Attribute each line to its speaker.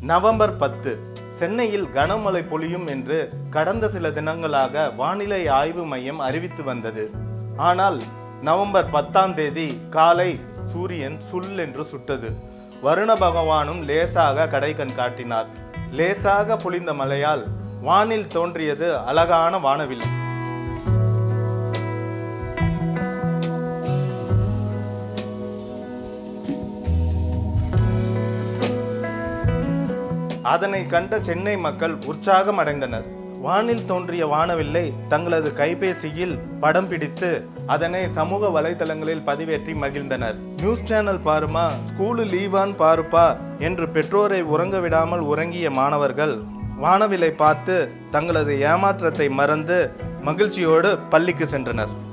Speaker 1: November பத்து சென்னையில் கனமழை பொழியும் என்று கடந்த சில தினங்களாக வானிலை ஆய்வு மையம் அறிவித்து வந்தது ஆனால் நவம்பர் பத்தாம் தேதி காலை சூரியன் சுல் என்று சுட்டது வருண பகவானும் லேசாக கடைக்கண் காட்டினார் லேசாக பொழிந்த மழையால் வானில் தோன்றியது அழகான வானவில் அதனை கண்ட சென்னை மக்கள் உற்சாகம் அடைந்தனர் வானில் தோன்றிய வானவில்லை தங்களது கைபேசியில் படம் பிடித்து அதனை சமூக வலைதளங்களில் பதிவேற்றி மகிழ்ந்தனர் நியூஸ் சேனல் பாருமா ஸ்கூலு லீவான் பாருப்பா என்று பெற்றோரை உறங்க விடாமல் உறங்கிய மாணவர்கள் வானவிலை பார்த்து தங்களது ஏமாற்றத்தை மறந்து மகிழ்ச்சியோடு பள்ளிக்கு சென்றனர்